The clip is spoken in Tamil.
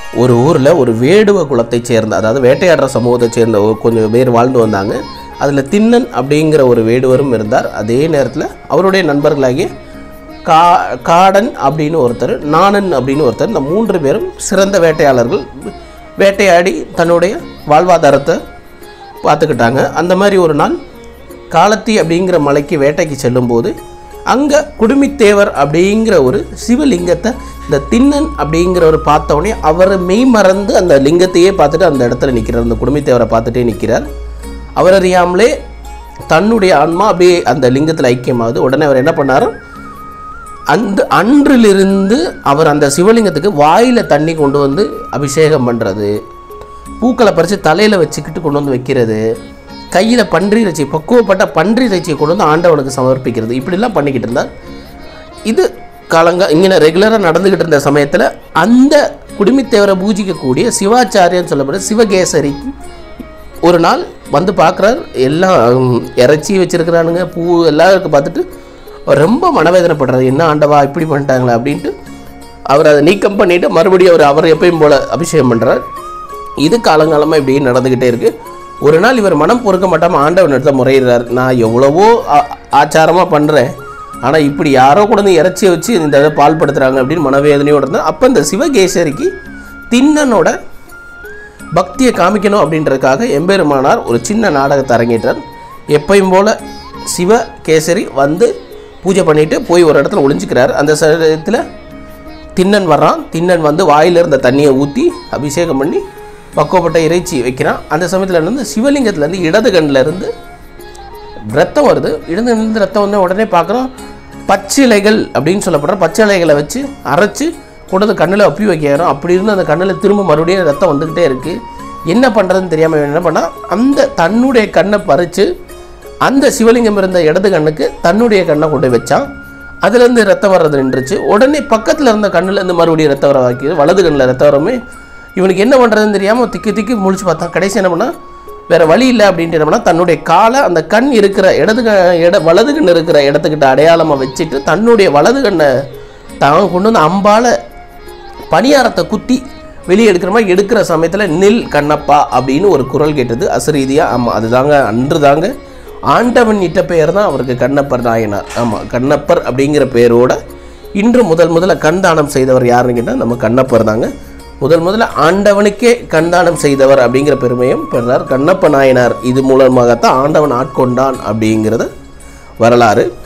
ஒரு ஊரில் ஒரு வேடுவ குலத்தைச் சேர்ந்த அதாவது வேட்டையாடுற சமூகத்தைச் சேர்ந்த ஒரு கொஞ்சம் பேர் வாழ்ந்து வந்தாங்க அதில் திண்ணன் அப்படிங்கிற ஒரு வேடுவரும் இருந்தார் அதே நேரத்தில் அவருடைய நண்பர்களாகிய கா காடன் அப்படின்னு ஒருத்தர் நாணன் அப்படின்னு ஒருத்தர் இந்த மூன்று பேரும் சிறந்த வேட்டையாளர்கள் வேட்டையாடி தன்னுடைய வாழ்வாதாரத்தை பார்த்துக்கிட்டாங்க அந்த மாதிரி ஒரு நாள் காலத்தி அப்படிங்கிற மலைக்கு வேட்டைக்கு செல்லும்போது அங்கே குடுமித்தேவர் அப்படிங்கிற ஒரு சிவலிங்கத்தை இந்த திண்ணன் அப்படிங்கிறவர் பார்த்த உடனே அவர் மெய் மறந்து அந்த லிங்கத்தையே பார்த்துட்டு அந்த இடத்துல நிற்கிறார் அந்த குடுமித்தேவரை பார்த்துட்டே நிற்கிறார் அவர் அறியாமலே தன்னுடைய ஆன்மா அப்படியே அந்த லிங்கத்தில் ஐக்கியமாகுது உடனே அவர் என்ன பண்ணார் அந்த அன்றிலிருந்து அவர் அந்த சிவலிங்கத்துக்கு வாயில் தண்ணி கொண்டு வந்து அபிஷேகம் பண்ணுறது பூக்களை பறித்து தலையில் வச்சுக்கிட்டு கொண்டு வந்து வைக்கிறது கையில் பன்றி இறைச்சி பக்குவப்பட்ட பன்றி இறைச்சியை கொண்டு வந்து ஆண்டவனுக்கு சமர்ப்பிக்கிறது இப்படிலாம் பண்ணிக்கிட்டு இருந்தார் இது காலங்க இங்கே ரெகுலராக நடந்துக்கிட்டு இருந்த சமயத்தில் அந்த குடுமித்தேவரை பூஜிக்கக்கூடிய சிவாச்சாரியன்னு சொல்லப்படுற சிவகேசரிக்கு ஒரு நாள் வந்து பார்க்குறார் எல்லாம் ம், இறைச்சி வச்சுருக்கிறானுங்க பூ எல்லாம் இருக்கு பார்த்துட்டு அவர் ரொம்ப மனவேதனைப்படுறாரு என்ன ஆண்டவா இப்படி பண்ணிட்டாங்களா அப்படின்ட்டு அவர் அதை நீக்கம் பண்ணிவிட்டு மறுபடியும் அவர் அவர் எப்பயும் போல் அபிஷேகம் பண்ணுறார் இது காலங்காலமாக இப்படி நடந்துக்கிட்டே இருக்குது ஒரு நாள் இவர் மனம் பொறுக்க மாட்டாமல் ஆண்டவன் இடத்த முறையிடுறார் நான் எவ்வளவோ ஆச்சாரமாக பண்ணுறேன் ஆனால் இப்படி யாரோ கூட வந்து இறைச்சியை வச்சு இந்த இதை பால்படுத்துகிறாங்க அப்படின்னு மனவேதனையோடு இருந்தால் அப்போ இந்த சிவகேசரிக்கு திண்ணனோட பக்தியை காமிக்கணும் அப்படின்றதுக்காக எம்பெருமானார் ஒரு சின்ன நாடகத்தை அரங்கேற்றார் எப்பயும் போல் சிவ கேசரி வந்து பூஜை பண்ணிட்டு போய் ஒரு இடத்துல ஒளிஞ்சுக்கிறார் அந்த சமயத்தில் திண்ணன் வர்றான் திண்ணன் வந்து வாயில இருந்த தண்ணியை ஊற்றி அபிஷேகம் பண்ணி பக்குவப்பட்ட இறைச்சி வைக்கிறான் அந்த சமயத்தில் இருந்து சிவலிங்கத்துலேருந்து இடது கண்ணில் இருந்து ரத்தம் வருது இடது இருந்து ரத்தம் வந்து உடனே பார்க்குறோம் பச்சிலைகள் அப்படின்னு சொல்லப்படுற பச்சை இலைகளை வச்சு அரைச்சு கொண்டு வந்து கண்ணில் அப்பி வைக்கிறோம் அப்படி இருந்து அந்த கண்ணில் திரும்ப மறுபடியும் ரத்தம் வந்துக்கிட்டே இருக்குது என்ன பண்ணுறதுன்னு தெரியாமல் என்ன பண்ணா அந்த தன்னுடைய கண்ணை பறித்து அந்த சிவலிங்கம் இருந்த இடது கண்ணுக்கு தன்னுடைய கண்ணை கொண்டு போய் வச்சான் அதுலேருந்து ரத்தம் வர்றது நின்றுச்சு உடனே பக்கத்தில் இருந்த கண்ணுலேருந்து மறுபடியும் ரத்தம் வர வாக்கியது வலது கண்ணில் ரத்தம் வரமே இவனுக்கு என்ன பண்ணுறதுன்னு தெரியாமல் திக்கி திக்கி முழிச்சு பார்த்தான் கடைசி என்ன பண்ணா வேற வழி இல்லை அப்படின்ட்டு என்ன பண்ணா தன்னுடைய காலை அந்த கண் இருக்கிற இடது க இட வலது கண் இருக்கிற இடத்துக்கிட்ட அடையாளமாக வச்சுட்டு தன்னுடைய வலது கண்ணை தான் கொண்டு வந்து அம்பால பணியாரத்தை குத்தி வெளியே எடுக்கிற மாதிரி எடுக்கிற சமயத்தில் நில் கண்ணப்பா அப்படின்னு ஒரு குரல் கேட்டது அசரீதியாக ஆமாம் அதுதாங்க அன்று தாங்க ஆண்டவன் இட்ட பெயர் தான் அவருக்கு கண்ணப்பர் நாயனார் ஆமாம் கண்ணப்பர் அப்படிங்கிற பெயரோட இன்று முதல் முதல்ல கண் தானம் செய்தவர் யாருன்னு கேட்டால் நம்ம கண்ணப்பர் தாங்க முதல் முதல்ல ஆண்டவனுக்கே கண் தானம் செய்தவர் அப்படிங்கிற பெருமையும் பெறார் கண்ணப்ப நாயனார் இது மூலமாகத்தான் ஆண்டவன் ஆட்கொண்டான் அப்படிங்கிறது வரலாறு